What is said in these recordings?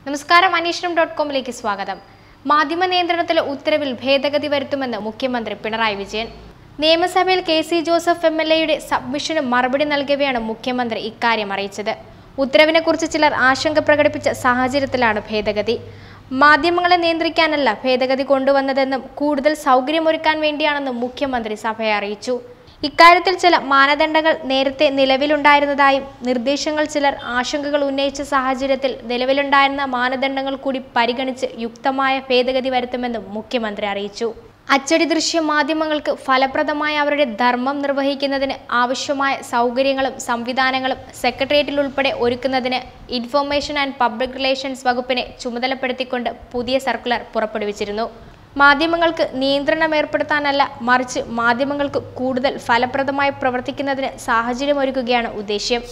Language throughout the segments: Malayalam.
നമസ്കാരം അന്വേഷണം ഡോട്ട് കോമിലേക്ക് സ്വാഗതം മാധ്യമ നിയന്ത്രണത്തിലെ ഉത്തരവിൽ ഭേദഗതി വരുത്തുമെന്ന് മുഖ്യമന്ത്രി പിണറായി വിജയൻ നിയമസഭയിൽ K C Joseph M L എയുടെ സബ്മിഷന് മറുപടി നൽകവെയാണ് മുഖ്യമന്ത്രി ഇക്കാര്യം അറിയിച്ചത് ഉത്തരവിനെക്കുറിച്ച് ചിലർ ആശങ്ക പ്രകടിപ്പിച്ച സാഹചര്യത്തിലാണ് ഭേദഗതി മാധ്യമങ്ങളെ നിയന്ത്രിക്കാനല്ല ഭേദഗതി കൊണ്ടുവന്നതെന്നും കൂടുതൽ സൗകര്യമൊരുക്കാൻ വേണ്ടിയാണെന്നും മുഖ്യമന്ത്രി സഭയെ അറിയിച്ചു ഇക്കാര്യത്തിൽ ചില മാനദണ്ഡങ്ങൾ നേരത്തെ നിലവിലുണ്ടായിരുന്നതായും നിർദ്ദേശങ്ങൾ ചിലർ ആശങ്കകൾ ഉന്നയിച്ച സാഹചര്യത്തിൽ നിലവിലുണ്ടായിരുന്ന മാനദണ്ഡങ്ങൾ കൂടി പരിഗണിച്ച് യുക്തമായ ഭേദഗതി വരുത്തുമെന്നും മുഖ്യമന്ത്രി അറിയിച്ചു അച്ചടി ദൃശ്യ മാധ്യമങ്ങൾക്ക് ഫലപ്രദമായ അവരുടെ ധർമ്മം നിർവഹിക്കുന്നതിന് ആവശ്യമായ സൗകര്യങ്ങളും സംവിധാനങ്ങളും സെക്രട്ടേറിയറ്റിൽ ഉൾപ്പെടെ ഒരുക്കുന്നതിന് ഇൻഫർമേഷൻ ആൻഡ് പബ്ലിക് റിലേഷൻസ് വകുപ്പിനെ ചുമതലപ്പെടുത്തിക്കൊണ്ട് പുതിയ സർക്കുലർ പുറപ്പെടുവിച്ചിരുന്നു മാധ്യമങ്ങൾക്ക് നിയന്ത്രണം ഏർപ്പെടുത്താനല്ല മറിച്ച് മാധ്യമങ്ങൾക്ക് കൂടുതൽ ഫലപ്രദമായി പ്രവർത്തിക്കുന്നതിന് സാഹചര്യമൊരുക്കുകയാണ് ഉദ്ദേശ്യം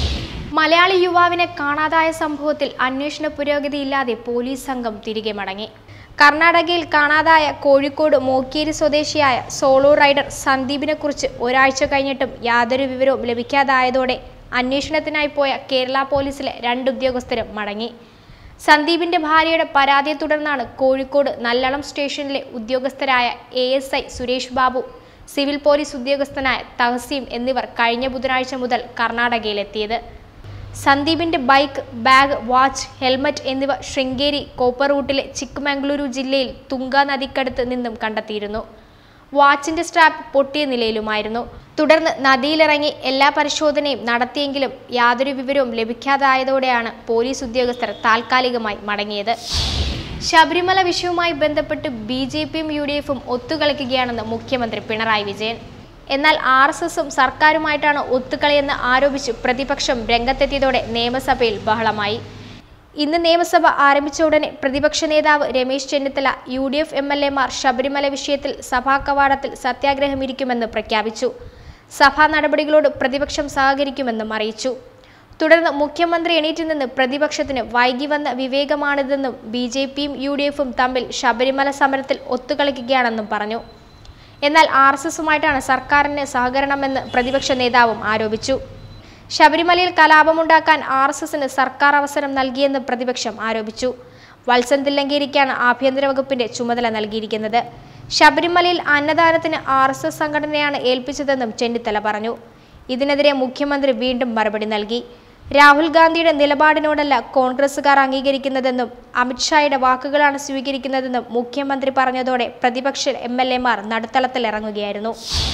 മലയാളി യുവാവിനെ കാണാതായ സംഭവത്തിൽ അന്വേഷണ പുരോഗതിയില്ലാതെ പോലീസ് സംഘം തിരികെ മടങ്ങി കർണാടകയിൽ കാണാതായ കോഴിക്കോട് മോക്കേരി സ്വദേശിയായ സോളോ റൈഡർ സന്ദീപിനെ കുറിച്ച് ഒരാഴ്ച കഴിഞ്ഞിട്ടും യാതൊരു വിവരവും ലഭിക്കാതായതോടെ അന്വേഷണത്തിനായി പോയ കേരള പോലീസിലെ രണ്ട് ഉദ്യോഗസ്ഥരും മടങ്ങി സന്ദീപിന്റെ ഭാര്യയുടെ പരാതിയെ തുടർന്നാണ് കോഴിക്കോട് നല്ലളം സ്റ്റേഷനിലെ ഉദ്യോഗസ്ഥരായ A S I Suresh Babu civil police ഉദ്യോഗസ്ഥനായ തഹസീം എന്നിവർ കഴിഞ്ഞ ബുധനാഴ്ച മുതൽ കർണാടകയിലെത്തിയത് സന്ദീപിന്റെ ബൈക്ക് ബാഗ് വാച്ച് ഹെൽമറ്റ് എന്നിവ ശൃംഗേരി കോപ്പർ റൂട്ടിലെ ചിക്ക്മംഗളൂരു ജില്ലയിൽ തുങ്ക നദിക്കടുത്ത് നിന്നും കണ്ടെത്തിയിരുന്നു വാച്ചിന്റെ സ്ട്രാപ്പ് പൊട്ടിയ നിലയിലുമായിരുന്നു തുടർന്ന് നദിയിലിറങ്ങി എല്ലാ പരിശോധനയും നടത്തിയെങ്കിലും യാതൊരു വിവരവും ലഭിക്കാതായതോടെയാണ് പോലീസ് ഉദ്യോഗസ്ഥർ താൽക്കാലികമായി മടങ്ങിയത് ശബരിമല വിഷയവുമായി ബന്ധപ്പെട്ട് ബി ജെ പിയും യു ഡി എഫും ഒത്തുകളിക്കുകയാണെന്ന് മുഖ്യമന്ത്രി പിണറായി വിജയൻ എന്നാൽ ആർ എസ് എസും സർക്കാരുമായിട്ടാണ് ഒത്തുകളിയെന്ന് ആരോപിച്ച് പ്രതിപക്ഷം രംഗത്തെത്തിയതോടെ നിയമസഭയിൽ ബഹളമായി ഇന്ന് നിയമസഭ ആരംഭിച്ച ഉടനെ പ്രതിപക്ഷ നേതാവ് Ramesh Chennithala U D F M L എമാർ ശബരിമല വിഷയത്തിൽ സഭാ കവാടത്തിൽ സത്യാഗ്രഹം ഇരിക്കുമെന്ന് പ്രഖ്യാപിച്ചു സഭാ നടപടികളോട് പ്രതിപക്ഷം സഹകരിക്കുമെന്നും അറിയിച്ചു തുടർന്ന് മുഖ്യമന്ത്രി എണീറ്റ് നിന്ന് പ്രതിപക്ഷത്തിന് വൈകി വന്ന വിവേകമാണിതെന്നും ബി ജെ പിയും യു ഡി എഫും തമ്മിൽ ശബരിമല സമരത്തിൽ ഒത്തുകളിക്കുകയാണെന്നും പറഞ്ഞു എന്നാൽ ആർ എസ് എസുമായിട്ടാണ് സർക്കാരിന് സഹകരണമെന്ന് പ്രതിപക്ഷ നേതാവും ആരോപിച്ചു ശബരിമലയിൽ കലാപമുണ്ടാക്കാൻ ആർ എസ് എസിന് സർക്കാർ അവസരം നൽകിയെന്ന് പ്രതിപക്ഷം ആരോപിച്ചു വത്സൻ തില്ലങ്കേരിക്കാണ് ആഭ്യന്തര വകുപ്പിന്റെ ചുമതല നൽകിയിരിക്കുന്നത് ശബരിമലയിൽ അന്നദാനത്തിന് ആർ എസ് എസ് സംഘടനയാണ് ഏൽപ്പിച്ചതെന്നും ചെന്നിത്തല പറഞ്ഞു ഇതിനെതിരെ മുഖ്യമന്ത്രി വീണ്ടും മറുപടി നൽകി രാഹുൽ ഗാന്ധിയുടെ നിലപാടിനോടല്ല കോൺഗ്രസുകാർ അംഗീകരിക്കുന്നതെന്നും അമിത്ഷായുടെ വാക്കുകളാണ് സ്വീകരിക്കുന്നതെന്നും മുഖ്യമന്ത്രി പറഞ്ഞതോടെ പ്രതിപക്ഷ എം എൽ എമാർ നടുത്തളത്തിലിറങ്ങുകയായിരുന്നു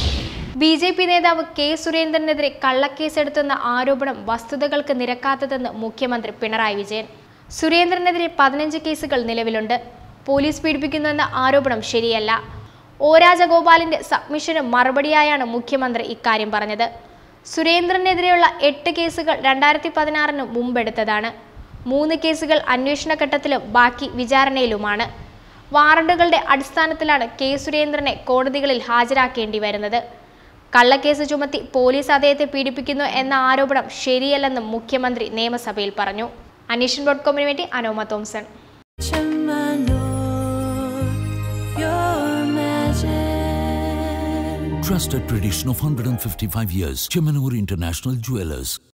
ബി ജെ പി നേതാവ് കെ സുരേന്ദ്രനെതിരെ കള്ളക്കേസെടുത്തെന്ന ആരോപണം വസ്തുതകൾക്ക് നിരക്കാത്തതെന്ന് മുഖ്യമന്ത്രി പിണറായി വിജയൻ സുരേന്ദ്രനെതിരെ പതിനഞ്ച് കേസുകൾ നിലവിലുണ്ട് പോലീസ് പീഡിപ്പിക്കുന്നുവെന്ന ആരോപണം ശരിയല്ല ഒ രാജഗോപാലിന്റെ സബ്മിഷന് മറുപടിയായാണ് മുഖ്യമന്ത്രി ഇക്കാര്യം പറഞ്ഞത് സുരേന്ദ്രനെതിരെയുള്ള എട്ട് കേസുകൾ രണ്ടായിരത്തി പതിനാറിന് മുമ്പെടുത്തതാണ് മൂന്ന് കേസുകൾ അന്വേഷണ ഘട്ടത്തിലും ബാക്കി വിചാരണയിലുമാണ് വാറണ്ടുകളുടെ അടിസ്ഥാനത്തിലാണ് കെ സുരേന്ദ്രനെ കോടതികളിൽ ഹാജരാക്കേണ്ടി വരുന്നത് കള്ളക്കേസ് ചുമത്തി പോലീസ് അദ്ദേഹത്തെ പീഡിപ്പിക്കുന്നു എന്ന ആരോപണം ശരിയല്ലെന്നും മുഖ്യമന്ത്രി നിയമസഭയിൽ പറഞ്ഞു അന്വേഷൺ ഡോട്ട് കോമിന് വേണ്ടി അനോമ Thomson Trusted tradition of 155 years. Chemanur International Jewelers.